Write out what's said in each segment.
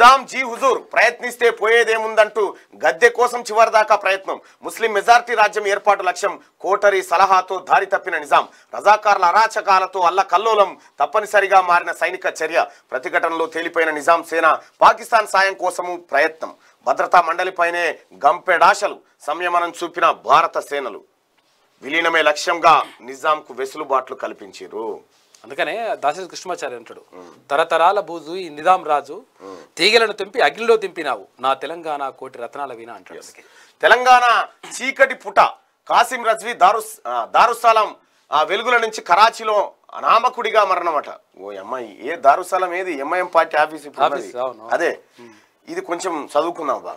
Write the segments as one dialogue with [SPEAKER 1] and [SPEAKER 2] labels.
[SPEAKER 1] Nizam G Huzur ప్రయత్నిస్తే పోయేదేముందంటూ గద్దె కోసం చివరిదాకా ప్రయత్నం ముస్లిం మెజార్టీ రాజ్యం ఏర్పాటు లక్ష్యం కోటరి సలహాతో దారి తప్పిన నిజాం రజాకార్ల అరాచకాలతో అల్లకల్లోలం తప్పనిసరిగా మారిన సైనిక చర్య ప్రతిఘటనలో తేలిపోయిన నిజాం సేన పాకిస్తాన్ సాయం కోసము ప్రయత్నం భద్రతా మండలిపైనే గంపెడాశలు సంయమనం చూపిన భారత సేనలు విలీనమే లక్ష్యంగా నిజాంకు వెసులుబాట్లు కల్పించారు
[SPEAKER 2] అందుకనే దాశరథి కృష్ణమాచార్య అంటాడు తరతరాల బూజు ఈ నిజాం రాజు తీగలను తెంపి అగ్నిలో దింపినావు నా తెలంగాణ కోటి రత్నాల వీణ అంటాడు అందుకే.
[SPEAKER 1] తెలంగాణ చీకటి పుట కాసిం రజ్వీ దారుస్ ఆ, దారుస్సాలం ఆ వెలుగుల నుంచి కరాచీలో అనామకుడిగా మరణమట ఓ అమ్మాయి ఏ దారుస్సాలం ఏది ఎంఐఎం పార్టీ ఆఫీస్ ఇప్పుడు ఉన్నది.
[SPEAKER 2] ఆఫీస్, అవును.
[SPEAKER 1] అదే ఇది కొంచెం చదువుకుందాం బా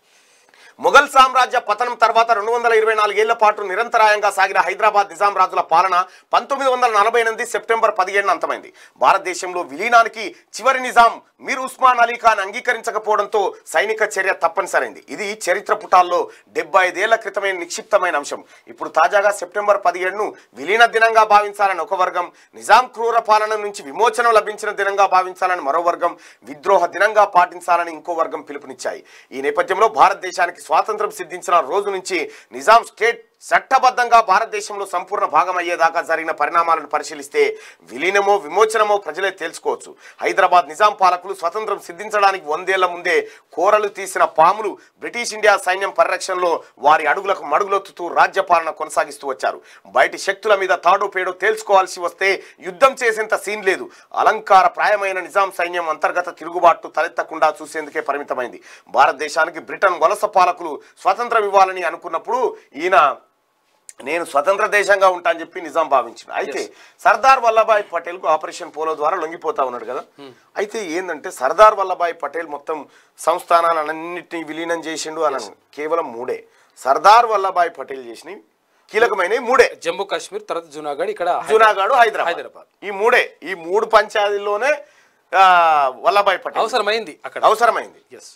[SPEAKER 1] మొఘల్ సామ్రాజ్య పతనం తర్వాత రెండు వందల ఇరవై నాలుగేళ్ల పాటు నిరంతరాయంగా సాగిన హైదరాబాద్ నిజాం రాజుల పాలన పంతొమ్మిది వందల నలభై ఎనిమిది సెప్టెంబర్ పదిహేడున అంతమైంది భారతదేశంలో విలీనానికి చివరి నిజాం మీర్ ఉస్మాన్ అలీ ఖాన్ అంగీకరించకపోవడంతో సైనిక చర్య తప్పనిసరైంది ఇది చరిత్ర పుటాల్లో డెబ్బై ఐదేళ్ల క్రితమే నిక్షిప్తమైన అంశం ఇప్పుడు తాజాగా సెప్టెంబర్ పదిహేడును విలీన దినంగా భావించాలని ఒక వర్గం నిజాం క్రూర పాలన నుంచి విమోచనం లభించిన దినంగా భావించాలని మరో వర్గం విద్రోహ దినంగా పాటించాలని ఇంకో వర్గం పిలుపునిచ్చాయి ఈ నేపథ్యంలో భారతదేశానికి స్వాతంత్రం సిద్ధించిన రోజు నుంచి నిజాం స్టేట్ చట్టబద్ధంగా భారతదేశంలో సంపూర్ణ భాగం అయ్యేదాకా జరిగిన పరిణామాలను పరిశీలిస్తే విలీనమో విమోచనమో ప్రజలే తేల్చుకోవచ్చు హైదరాబాద్ నిజాం పాలకులు స్వతంత్రం సిద్ధించడానికి వందేళ్ల ముందే కోరలు తీసిన పాములు బ్రిటిష్ ఇండియా సైన్యం పరిరక్షణలో వారి అడుగులకు మడుగులొత్తుతూ రాజ్యపాలన కొనసాగిస్తూ వచ్చారు బయటి శక్తుల మీద తాడో పేడో తేల్చుకోవాల్సి వస్తే యుద్ధం చేసేంత సీన్ లేదు అలంకార ప్రాయమైన నిజాం సైన్యం అంతర్గత తిరుగుబాటు తలెత్తకుండా చూసేందుకే పరిమితమైంది భారతదేశానికి బ్రిటన్ వలస పాలకులు స్వతంత్రం ఇవ్వాలని అనుకున్నప్పుడు ఈయన నేను స్వతంత్ర దేశంగా ఉంటా అని చెప్పి నిజాం భావించిన అయితే సర్దార్ వల్లభాయ్ పటేల్ కు ఆపరేషన్ పోలో ద్వారా లొంగిపోతా ఉన్నాడు కదా అయితే ఏంటంటే సర్దార్ వల్లభాయ్ పటేల్ మొత్తం సంస్థానాలన్నింటినీ విలీనం చేసిండు అని కేవలం మూడే సర్దార్ వల్లభాయ్ పటేల్ చేసిన కీలకమైన మూడే
[SPEAKER 2] జమ్మూ కాశ్మీర్ తర్వాత జూనాగఢ్ ఇక్కడ
[SPEAKER 1] జూనాగఢ్ హైదరాబాద్
[SPEAKER 2] హైదరాబాద్.
[SPEAKER 1] ఈ మూడే ఈ మూడు పంచాయతీల్లోనే ఆ, వల్లభాయ్ పటేల్
[SPEAKER 2] అవసరమైంది అక్కడ
[SPEAKER 1] అవసరమైంది
[SPEAKER 2] ఎస్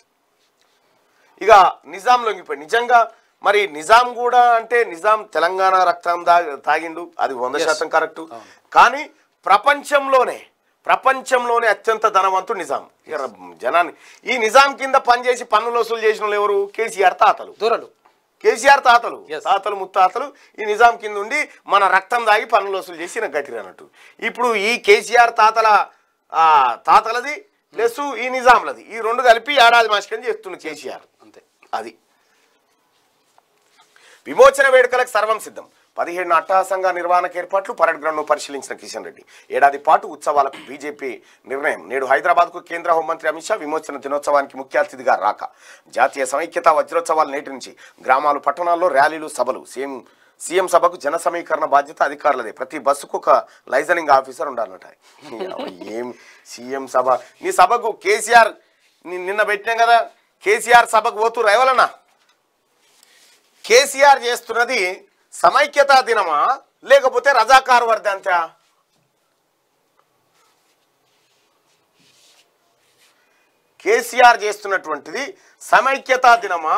[SPEAKER 1] ఇక నిజాం లొంగిపోయి నిజంగా మరి నిజాం కూడా అంటే నిజాం తెలంగాణ రక్తం దా- తాగిండు అది వంద శాతం కరెక్ట్ కానీ ప్రపంచంలోనే ప్రపంచంలోనే అత్యంత ధనవంతుడు నిజాం ఇక ర- జనాన్ని ఈ నిజాం కింద పనిచేసి పన్నులు వసూలు చేసిన వాళ్ళు ఎవరు కేసీఆర్ తాతలు
[SPEAKER 2] దూరలు
[SPEAKER 1] కేసీఆర్ తాతలు
[SPEAKER 2] Yes.
[SPEAKER 1] తాతలు ముత్తాతలు ఈ నిజాం కింద ఉండి మన రక్తం దాగి పన్నులు వసూలు చేసి నాకు గట్టిగా అన్నట్టు ఇప్పుడు ఈ కేసీఆర్ తాతల ఆ, తాతలది ప్లస్ ఈ నిజాంలది ఈ రెండు కలిపి ఏడాది మాసికని చేస్తుంది కేసీఆర్
[SPEAKER 2] అంతే
[SPEAKER 1] అది విమోచన వేడుకలకు సర్వం సిద్ధం పదిహేడు అట్టహాసంగా నిర్వహణకు ఏర్పాట్లు పరేడ్ గ్రౌండ్ను పరిశీలించిన కిషన్ రెడ్డి ఏడాది పాటు ఉత్సవాలకు బీజేపీ నిర్ణయం నేడు హైదరాబాద్కు కేంద్ర హోంమంత్రి అమిత్ షా విమోచన దినోత్సవానికి ముఖ్య అతిథిగా రాక జాతీయ సమైక్యత వజ్రోత్సవాలు నేటి నుంచి గ్రామాలు పట్టణాల్లో ర్యాలీలు సభలు సీఎం సీఎం సభకు జన సమీకరణ బాధ్యత అధికారులదే ప్రతి బస్సుకు ఒక లైజనింగ్ ఆఫీసర్ ఉండాలన్నట ఏం సీఎం సభ నీ సభకు కేసీఆర్ ని- నిన్న పెట్టినాం కదా కేసీఆర్ సభకు పోతూ రేవలన్నా కేసీఆర్ చేస్తున్నది సమైక్యతా దినమా లేకపోతే రజాకార్ వర్ధంతా కేసీఆర్ చేస్తున్నటువంటిది సమైక్యతా దినమా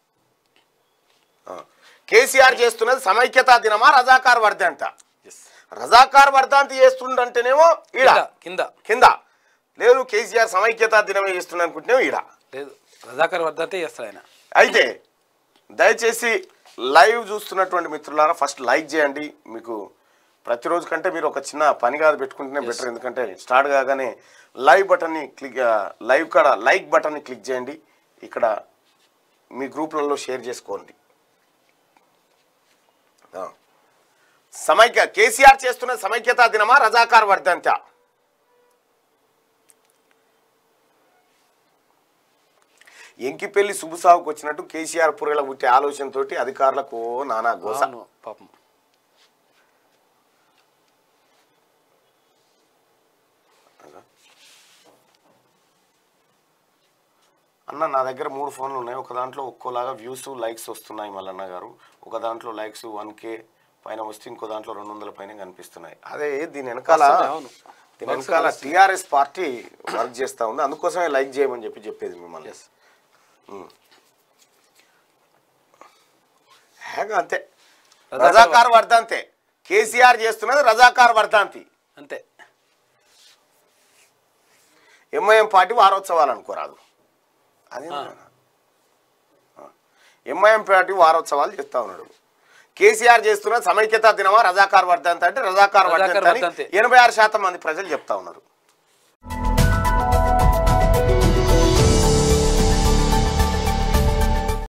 [SPEAKER 1] ఆ, కేసీఆర్ చేస్తున్నది సమైక్యతా దినమా రజాకార్ వర్ధంత
[SPEAKER 2] ఎస్
[SPEAKER 1] రజాకార్ వర్ధంతి చేస్తుండంటేనేమో ఈడ
[SPEAKER 2] కింద
[SPEAKER 1] కింద లేదు కేసీఆర్ సమైక్యతా దినమే చేస్తున్నా అనుకుంటేనేమో ఈడ
[SPEAKER 2] లేదు రజాకర్ వర్ధంతే చేస్తాడు ఆయన
[SPEAKER 1] అయితే దయచేసి లైవ్ చూస్తున్నటువంటి మిత్రులారా ఫస్ట్ లైక్ చేయండి మీకు ప్రతిరోజు కంటే మీరు ఒక చిన్న పని కాదు పెట్టుకుంటేనే బెటర్ ఎందుకంటే స్టార్ట్ కాగానే లైవ్ బటన్ని క్లిక్ లైవ్ కాడ లైక్ బటన్ని క్లిక్ చేయండి ఇక్కడ మీ గ్రూప్లలో షేర్ చేసుకోండి ఆ. సమైక్య కేసీఆర్ చేస్తున్న సమైక్యతా దినమా రజాకార్ వర్ధంత ఎంకిపెళ్లి శుభసాగుకు వచ్చినట్టు కేసీఆర్ పురేల పుట్టే ఆలోచనతోటి అధికారులకు ఓ నానా గోస
[SPEAKER 2] అవును పాపం
[SPEAKER 1] అన్న నా దగ్గర మూడు ఫోన్లు ఉన్నాయి ఒక దాంట్లో ఒక్కోలాగా వ్యూస్ లైక్స్ వస్తున్నాయి మల్లన్న గారు ఒక దాంట్లో లైక్స్ వన్ కే పైన వస్తే ఇంకో దాంట్లో రెండు వందల పైన కనిపిస్తున్నాయి అదే దీని వెనకాల
[SPEAKER 2] వస్తున్నాయి, అవును.
[SPEAKER 1] దీని వెనకాల టీఆర్ఎస్ పార్టీ వర్క్ చేస్తా ఉంది అందుకోసమే లైక్ చేయమని చెప్పి చెప్పేది మిమ్మల్ని
[SPEAKER 2] ఎస్
[SPEAKER 1] హేగా అంతే రజాకార్ వర్ధంతే కేసీఆర్ చేస్తున్నది రజాకార్ వర్ధంతి
[SPEAKER 2] అంతే
[SPEAKER 1] ఎంఐఎం పార్టీ వారోత్సవాలు అనుకోరాదు అదే ఎంఐఎం పార్టీ వారోత్సవాలు చేస్తా ఉన్నాడు కేసీఆర్ చేస్తున్న సమైక్యతా దినమా రజాకార్ వర్ధంతి అంటే రజాకార్
[SPEAKER 2] రజాకార్
[SPEAKER 1] వర్ధంతి అని
[SPEAKER 2] వర్ధంతి.
[SPEAKER 1] ఎనభై ఆరు శాతం మంది ప్రజలు చెప్తా ఉన్నారు